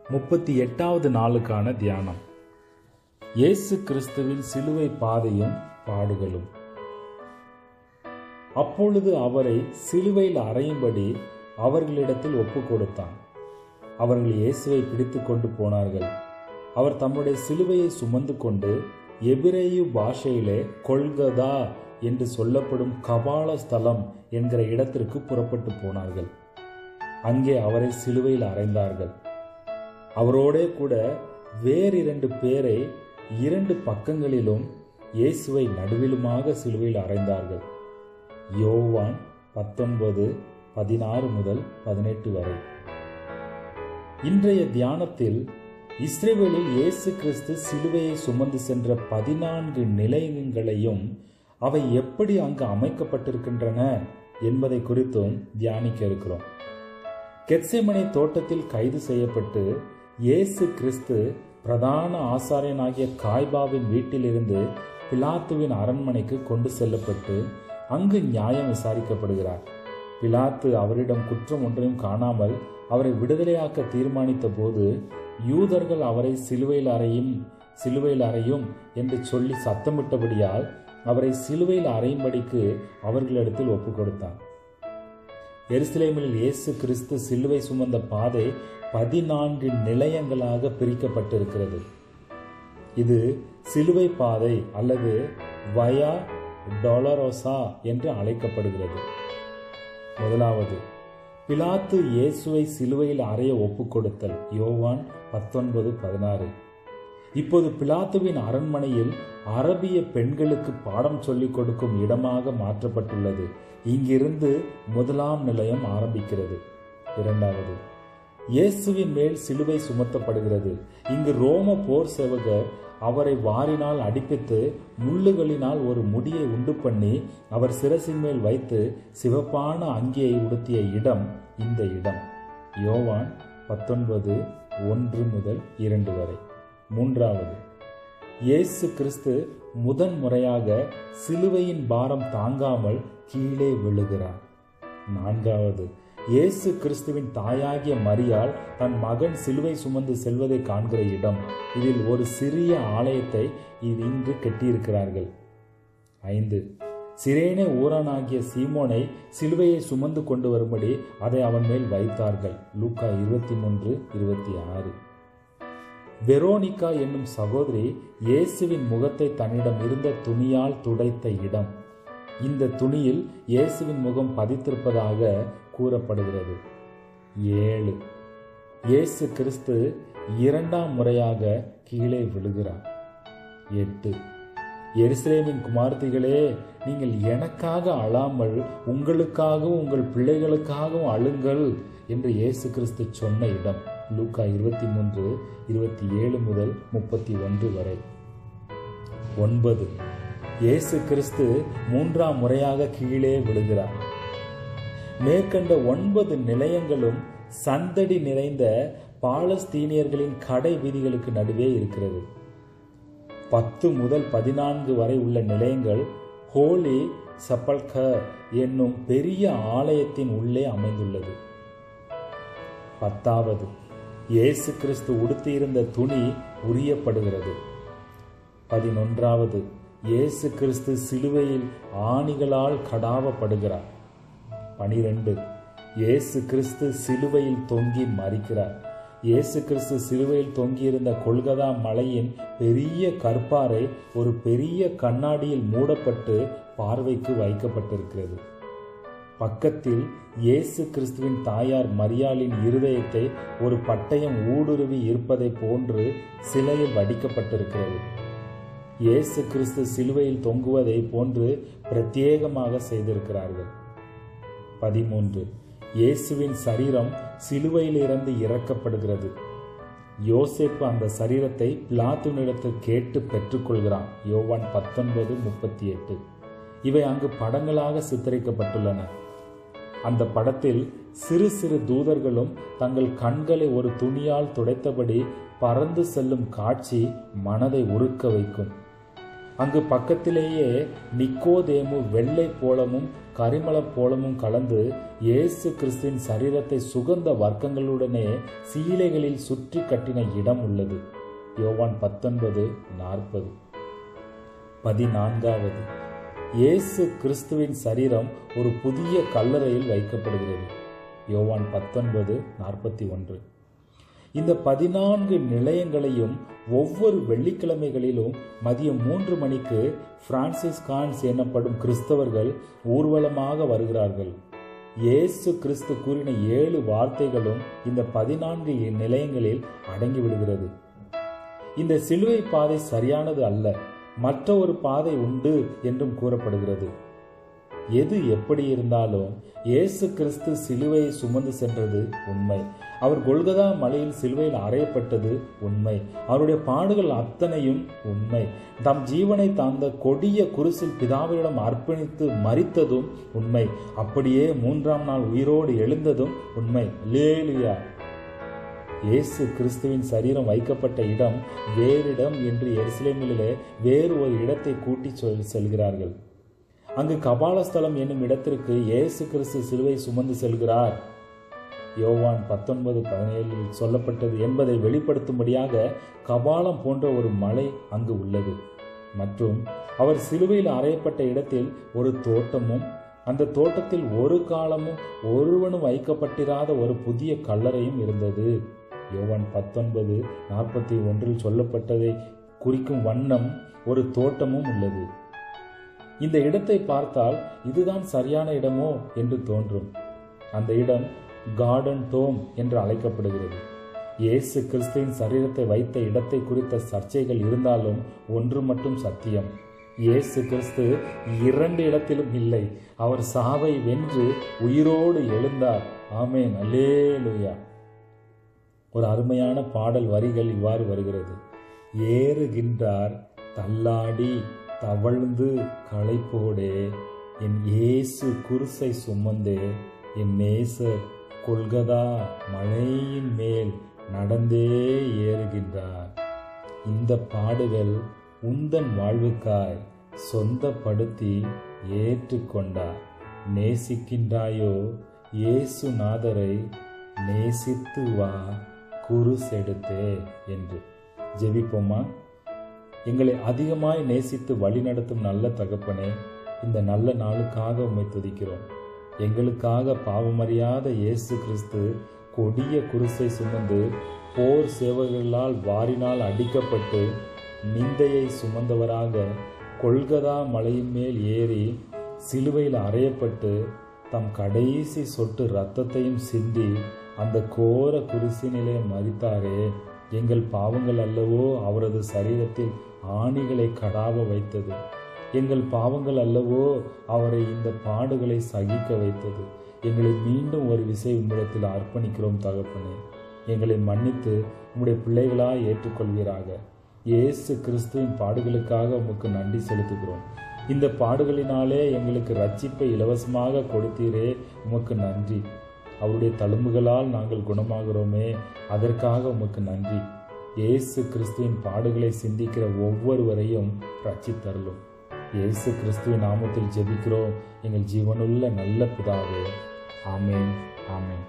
முப்பத்தி எட்டாவது நாளுக்கான தியானம் இயேசு கிறிஸ்துவின் சிலுவை பாதையும் பாடுகளும் அப்பொழுது அவரை சிலுவையில் அறையும்படி அவர்களிடத்தில் ஒப்பு கொடுத்தான் அவர்கள் இயேசுவை பிடித்து கொண்டு போனார்கள் அவர் தம்முடைய சிலுவையை சுமந்து கொண்டு எபிரேயு பாஷையிலே கொள்கதா என்று சொல்லப்படும் கபால ஸ்தலம் என்கிற இடத்திற்கு புறப்பட்டு போனார்கள் அங்கே அவரை சிலுவையில் அறைந்தார்கள் அவரோடே கூட வேறிரண்டு பேரை இரண்டு பக்கங்களிலும் இயேசுவை நடுவிலுமாக சிலுவையில் அறைந்தார்கள் யோவான் பத்தொன்பது பதினாறு முதல் பதினெட்டு வரை இன்றைய தியானத்தில் இஸ்ரேவேலில் இயேசு கிறிஸ்து சிலுவையை சுமந்து சென்ற பதினான்கு நிலையங்களையும் அவை எப்படி அங்கு அமைக்கப்பட்டிருக்கின்றன என்பதை குறித்தும் தியானிக்க இருக்கிறோம் கெட்செமனை தோட்டத்தில் கைது செய்யப்பட்டு இயேசு கிறிஸ்து பிரதான ஆசாரியனாகிய காய்பாவின் வீட்டிலிருந்து பிலாத்துவின் அரண்மனைக்கு கொண்டு செல்லப்பட்டு அங்கு நியாயம் விசாரிக்கப்படுகிறார் பிலாத்து அவரிடம் குற்றம் ஒன்றையும் காணாமல் அவரை விடுதலையாக்க தீர்மானித்த போது யூதர்கள் அவரை சிலுவையில் அறையும் சிலுவையில் அறையும் என்று சொல்லி சத்தமிட்டபடியால் அவரை சிலுவையில் அறையும்படிக்கு அவர்களிடத்தில் ஒப்பு கொடுத்தார் எருசலேமில் இயேசு கிறிஸ்து சிலுவை சுமந்த பாதை பதினான்கு நிலையங்களாக பிரிக்கப்பட்டிருக்கிறது இது சிலுவை பாதை அல்லது வயா டொலரோசா என்று அழைக்கப்படுகிறது முதலாவது பிலாத்து இயேசுவை சிலுவையில் அறைய ஒப்பு கொடுத்தல் யோவான் பத்தொன்பது பதினாறு இப்போது பிலாத்துவின் அரண்மனையில் அரபிய பெண்களுக்கு பாடம் சொல்லிக் கொடுக்கும் இடமாக மாற்றப்பட்டுள்ளது இங்கிருந்து முதலாம் நிலையம் ஆரம்பிக்கிறது இரண்டாவது இயேசுவின் மேல் சிலுவை சுமத்தப்படுகிறது இங்கு ரோம போர் சேவகர் அவரை வாரினால் அடிப்பித்து முள்ளுகளினால் ஒரு முடியை உண்டு பண்ணி அவர் சிரசின் மேல் வைத்து சிவப்பான அங்கியை உடுத்திய இடம் இந்த இடம் யோவான் பத்தொன்பது ஒன்று முதல் இரண்டு வரை மூன்றாவது இயேசு கிறிஸ்து முதன் முறையாக சிலுவையின் பாரம் தாங்காமல் கீழே விழுகிறார் நான்காவது இயேசு கிறிஸ்துவின் தாயாகிய மரியாள் தன் மகன் சிலுவை சுமந்து செல்வதை காண்கிற இடம் இதில் ஒரு சிறிய ஆலயத்தை இது இன்று கட்டியிருக்கிறார்கள் ஐந்து சிரேனே ஊரானாகிய சீமோனை சிலுவையை சுமந்து கொண்டு வரும்படி அதை அவன் மேல் வைத்தார்கள் லூக்கா இருபத்தி மூன்று இருபத்தி ஆறு வெரோனிகா என்னும் சகோதரி இயேசுவின் முகத்தை தன்னிடம் இருந்த துணியால் துடைத்த இடம் இந்த துணியில் இயேசுவின் முகம் பதித்திருப்பதாக கூறப்படுகிறது ஏழு இயேசு கிறிஸ்து இரண்டாம் முறையாக கீழே விழுகிறார் எட்டு எருசலேமின் குமார்த்திகளே நீங்கள் எனக்காக அழாமல் உங்களுக்காகவும் உங்கள் பிள்ளைகளுக்காகவும் அழுங்கள் என்று இயேசு கிறிஸ்து சொன்ன இடம் லூக்கா இருபத்தி மூன்று இருபத்தி ஏழு முதல் முப்பத்தி ஒன்று வரை ஒன்பது இயேசு கிறிஸ்து மூன்றாம் முறையாக கீழே விழுகிறார் மேற்கண்ட ஒன்பது நிலையங்களும் சந்தடி நிறைந்த பாலஸ்தீனியர்களின் கடை வீதிகளுக்கு நடுவே இருக்கிறது பத்து முதல் பதினான்கு வரை உள்ள நிலையங்கள் ஹோலி சப்பல்க என்னும் பெரிய ஆலயத்தின் உள்ளே அமைந்துள்ளது பத்தாவது இயேசு கிறிஸ்து உடுத்தியிருந்த துணி உரியப்படுகிறது பதினொன்றாவது இயேசு கிறிஸ்து சிலுவையில் ஆணிகளால் கடாவப்படுகிறார் பனிரெண்டு இயேசு கிறிஸ்து சிலுவையில் தொங்கி மறிக்கிறார் இயேசு கிறிஸ்து சிலுவையில் தொங்கியிருந்த கொல்கதா மலையின் பெரிய கற்பாறை ஒரு பெரிய கண்ணாடியில் மூடப்பட்டு பார்வைக்கு வைக்கப்பட்டிருக்கிறது பக்கத்தில் இயேசு கிறிஸ்துவின் தாயார் மரியாளின் இருதயத்தை ஒரு பட்டயம் ஊடுருவி இருப்பதை போன்று சிலையில் வடிக்கப்பட்டிருக்கிறது இயேசு கிறிஸ்து சிலுவையில் தொங்குவதை போன்று பிரத்யேகமாக செய்திருக்கிறார்கள் பதிமூன்று இயேசுவின் சரீரம் சிலுவையிலிருந்து இறக்கப்படுகிறது யோசேப்பு அந்த சரீரத்தை பிளாத்துனிடத்தில் கேட்டு பெற்றுக்கொள்கிறான் யோவான் பத்தொன்பது முப்பத்தி எட்டு இவை அங்கு படங்களாக சித்தரிக்கப்பட்டுள்ளன அந்த படத்தில் சிறு சிறு தூதர்களும் தங்கள் கண்களை ஒரு துணியால் துடைத்தபடி பறந்து செல்லும் காட்சி மனதை உருக்க வைக்கும் அங்கு பக்கத்திலேயே நிக்கோதேமு வெள்ளை போலமும் கரிமளப் போலமும் கலந்து இயேசு கிறிஸ்துவின் சரீரத்தை சுகந்த வர்க்கங்களுடனே சீலைகளில் சுற்றி கட்டின இடம் உள்ளது யோவான் பத்தொன்பது நாற்பது பதினான்காவது இயேசு கிறிஸ்துவின் சரீரம் ஒரு புதிய கல்லறையில் வைக்கப்படுகிறது யோவான் பத்தொன்பது நாற்பத்தி ஒன்று இந்த பதினான்கு நிலையங்களையும் ஒவ்வொரு வெள்ளிக்கிழமைகளிலும் மதியம் மூன்று மணிக்கு பிரான்சிஸ் கான்ஸ் எனப்படும் கிறிஸ்தவர்கள் ஊர்வலமாக வருகிறார்கள் இயேசு கிறிஸ்து கூறின ஏழு வார்த்தைகளும் இந்த பதினான்கு நிலையங்களில் அடங்கிவிடுகிறது இந்த சிலுவை பாதை சரியானது அல்ல மற்ற ஒரு பாதை உண்டு என்றும் கூறப்படுகிறது எது எப்படி இருந்தாலும் இயேசு கிறிஸ்து சிலுவையை சுமந்து சென்றது உண்மை அவர் கொல்கதா மலையில் சிலுவையில் அறையப்பட்டது உண்மை அவருடைய பாடுகள் அத்தனையும் உண்மை தம் ஜீவனை தாந்த கொடிய குருசில் பிதாவிடம் அர்ப்பணித்து மறித்ததும் உண்மை அப்படியே மூன்றாம் நாள் உயிரோடு எழுந்ததும் உண்மை லேலுயா இயேசு கிறிஸ்துவின் சரீரம் வைக்கப்பட்ட இடம் வேறிடம் என்று எருசலேமிலே வேறு ஒரு இடத்தை கூட்டி சொல் செல்கிறார்கள் அங்கு கபாலஸ்தலம் என்னும் இடத்திற்கு இயேசு கிறிஸ்து சிலுவை சுமந்து செல்கிறார் யோவான் பத்தொன்பது பதினேழில் சொல்லப்பட்டது என்பதை வெளிப்படுத்தும்படியாக கபாலம் போன்ற ஒரு மலை அங்கு உள்ளது மற்றும் அவர் சிலுவையில் அறையப்பட்ட இடத்தில் ஒரு தோட்டமும் அந்த தோட்டத்தில் ஒரு காலமும் ஒருவனும் வைக்கப்பட்டிராத ஒரு புதிய கல்லறையும் இருந்தது யோவான் பத்தொன்பது நாற்பத்தி ஒன்றில் சொல்லப்பட்டதை குறிக்கும் வண்ணம் ஒரு தோட்டமும் உள்ளது இந்த இடத்தை பார்த்தால் இதுதான் சரியான இடமோ என்று தோன்றும் அந்த இடம் கார்டன் டோம் என்று அழைக்கப்படுகிறது இயேசு கிறிஸ்துவின் சரீரத்தை வைத்த இடத்தை குறித்த சர்ச்சைகள் இருந்தாலும் ஒன்று மட்டும் சத்தியம் இயேசு கிறிஸ்து இரண்டு இடத்திலும் இல்லை அவர் சாவை வென்று உயிரோடு எழுந்தார் ஆமேன் அல்லேலுயா ஒரு அருமையான பாடல் வரிகள் இவ்வாறு வருகிறது ஏறுகின்றார் தள்ளாடி தவழ்ந்து களைப்போடே என் இயேசு குருசை சுமந்தே என் நேசர் கொள்கதா மழையின் மேல் நடந்தே ஏறுகின்றார் இந்த பாடுகள் உந்தன் வாழ்வுக்காய் சொந்தப்படுத்தி ஏற்றுக்கொண்டார் நேசிக்கின்றாயோ இயேசுநாதரை நேசித்து வா குருசெடுத்தே என்று ஜெபிப்போமா எங்களை அதிகமாய் நேசித்து வழிநடத்தும் நல்ல தகப்பனே இந்த நல்ல நாளுக்காக உம்மை துதிக்கிறோம் எங்களுக்காக பாவமறியாத இயேசு கிறிஸ்து கொடிய குருசை சுமந்து போர் சேவகர்களால் வாரினால் அடிக்கப்பட்டு நிந்தையை சுமந்தவராக கொள்கதா மலையின் மேல் ஏறி சிலுவையில் அறையப்பட்டு தம் கடைசி சொட்டு இரத்தத்தையும் சிந்தி அந்த கோர குருசினிலே மறித்தாரே எங்கள் பாவங்கள் அல்லவோ அவரது சரீரத்தில் ஆணிகளை கடாவ வைத்தது எங்கள் பாவங்கள் அல்லவோ அவரை இந்த பாடுகளை சகிக்க வைத்தது எங்களை மீண்டும் ஒரு விசை உம்மிடத்தில் அர்ப்பணிக்கிறோம் தகப்பனே எங்களை மன்னித்து உம்முடைய பிள்ளைகளாய் ஏற்றுக்கொள்வீராக இயேசு கிறிஸ்துவின் பாடுகளுக்காக உமக்கு நன்றி செலுத்துகிறோம் இந்த பாடுகளினாலே எங்களுக்கு ரட்சிப்பை இலவசமாக கொடுத்தீரே உமக்கு நன்றி அவருடைய தழும்புகளால் நாங்கள் குணமாகிறோமே அதற்காக உமக்கு நன்றி இயேசு கிறிஸ்துவின் பாடுகளை சிந்திக்கிற ஒவ்வொருவரையும் ரட்சித்தருளும் இயேசு கிறிஸ்துவின் நாமத்தில் ஜெபிக்கிறோம் எங்கள் ஜீவனுள்ள நல்ல பிதாவே ஆமேன் ஆமேன்